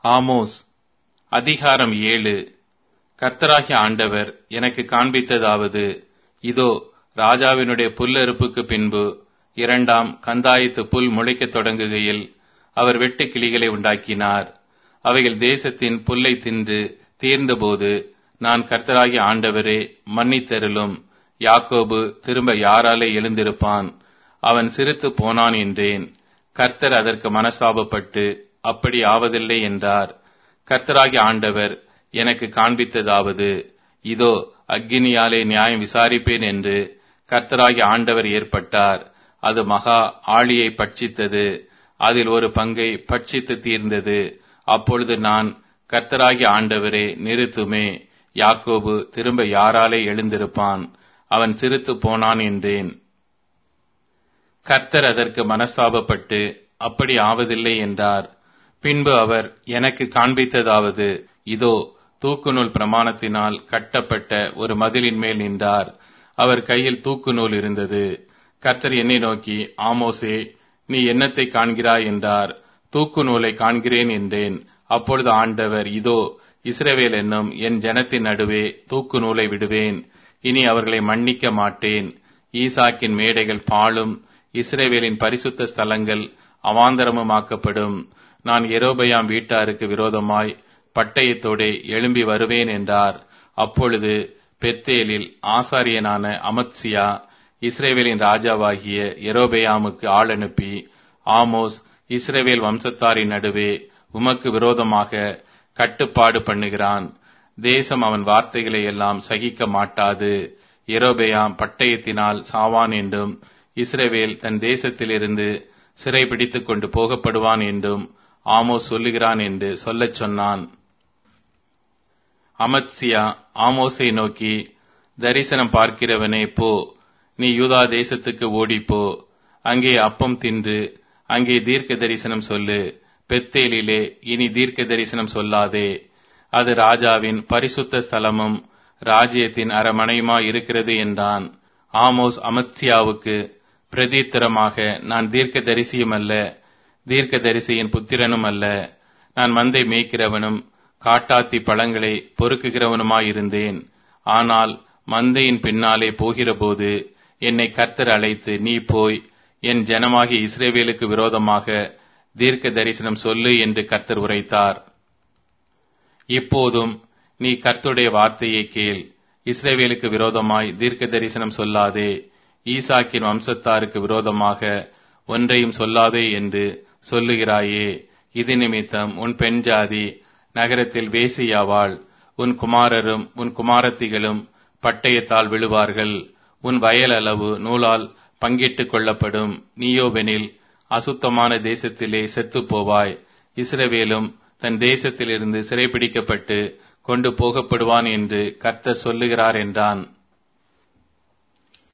Amos அதிகாரம் ஏழு கர்த்தராகிய ஆண்டவர் எனக்கு காண்பித்ததாவது இதோ ராஜாவினுடைய புல்லறுப்புக்கு பின்பு இரண்டாம் கந்தாயத்து புல் முளைக்கத் தொடங்குகையில் அவர் வெட்டு கிளிகளை உண்டாக்கினார் அவைகள் தேசத்தின் புல்லை தின்று தீர்ந்தபோது நான் கர்த்தராகிய ஆண்டவரே மன்னித்தருளும் யாக்கோபு திரும்ப யாராலே எழுந்திருப்பான் அவன் சிரித்து போனான் என்றேன் கர்த்தர் அதற்கு மனசாபப்பட்டு அப்படி ஆவதில்லை என்றார் கர்த்தராகிய ஆண்டவர் எனக்கு காண்பித்ததாவது இதோ அக்கினியாலே நியாயம் விசாரிப்பேன் என்று கர்த்தராகிய ஆண்டவர் ஏற்பட்டார் அது மகா ஆழியை பட்சித்தது அதில் ஒரு பங்கை பட்சித்து தீர்ந்தது அப்பொழுது நான் கர்த்தராகிய ஆண்டவரே நிறுத்துமே யாக்கோபு திரும்ப யாராலே எழுந்திருப்பான் அவன் சிரித்து போனான் என்றேன் கர்த்தர் அதற்கு மனஸ்தாபப்பட்டு அப்படி ஆவதில்லை என்றார் பின்பு அவர் எனக்கு காண்பித்ததாவது இதோ தூக்குநூல் பிரமாணத்தினால் கட்டப்பட்ட ஒரு மதிலின் மேல் நின்றார் அவர் கையில் தூக்குநூல் இருந்தது கர்த்தர் என்னை நோக்கி ஆமோசே நீ என்னத்தை காண்கிறாய் என்றார் தூக்கு நூலை காண்கிறேன் என்றேன் அப்பொழுது ஆண்டவர் இதோ இஸ்ரவேல் என்னும் என் ஜனத்தின் நடுவே தூக்கு நூலை விடுவேன் இனி அவர்களை மன்னிக்க மாட்டேன் ஈசாக்கின் மேடைகள் பாழும் இஸ்ரேவேலின் பரிசுத்த ஸ்தலங்கள் அவாந்தரமுமாக்கப்படும் நான் எரோபயாம் வீட்டாருக்கு விரோதமாய் பட்டயத்தோடே எழும்பி வருவேன் என்றார் அப்பொழுது பெத்தேலில் ஆசாரியனான அமத்சியா இஸ்ரேவேலின் ராஜாவாகிய எரோபெயாமுக்கு ஆள் அனுப்பி ஆமோஸ் இஸ்ரேவேல் வம்சத்தாரின் நடுவே உமக்கு விரோதமாக கட்டுப்பாடு பண்ணுகிறான் தேசம் அவன் வார்த்தைகளை எல்லாம் சகிக்க மாட்டாது எரோபெயாம் பட்டயத்தினால் சாவான் என்றும் இஸ்ரேவேல் தன் தேசத்திலிருந்து சிறை பிடித்துக் கொண்டு போகப்படுவான் என்றும் ஆமோஸ் சொல்லுகிறான் என்று சொல்லச் சொன்னான் அமத்சியா ஆமோஸை நோக்கி தரிசனம் பார்க்கிறவனே போ நீ யூதா தேசத்துக்கு ஓடிப்போ அங்கே அப்பம் தின்று அங்கே தீர்க்க தரிசனம் சொல்லு பெத்தேலிலே இனி தீர்க்க தரிசனம் சொல்லாதே அது ராஜாவின் பரிசுத்த ஸ்தலமும் ராஜ்யத்தின் அரமனையுமா இருக்கிறது என்றான் ஆமோஸ் அமத்சியாவுக்கு பிரதித்திரமாக நான் தீர்க்க தரிசியும் அல்ல தீர்க்க தரிசியின் புத்திரனும் அல்ல நான் மந்தை மேய்க்கிறவனும் காட்டாத்தி பழங்களை பொறுக்குகிறவனுமாயிருந்தேன் ஆனால் மந்தையின் பின்னாலே போகிறபோது என்னை கர்த்தர் அழைத்து நீ போய் என் ஜனமாகி இஸ்ரேவேலுக்கு விரோதமாக தீர்க்க தரிசனம் சொல்லு என்று கர்த்தர் உரைத்தார் இப்போதும் நீ கர்த்துடைய வார்த்தையை கேள் இஸ்ரேவேலுக்கு விரோதமாய் தீர்க்க தரிசனம் சொல்லாதே ஈசாக்கின் வம்சத்தாருக்கு விரோதமாக ஒன்றையும் சொல்லாதே என்று சொல்லுகிறாயே இது நிமித்தம் உன் பெண் ஜாதி நகரத்தில் வேசியாவாள் உன் குமாரரும் உன் குமாரத்திகளும் பட்டயத்தால் விழுவார்கள் உன் வயல் அளவு நூலால் பங்கிட்டுக் கொள்ளப்படும் நீயோவெனில் அசுத்தமான தேசத்திலே செத்துப் போவாய் இஸ்ரவேலும் தன் தேசத்திலிருந்து சிறைபிடிக்கப்பட்டு கொண்டு போகப்படுவான் என்று கர்த்தர் சொல்லுகிறார் என்றான்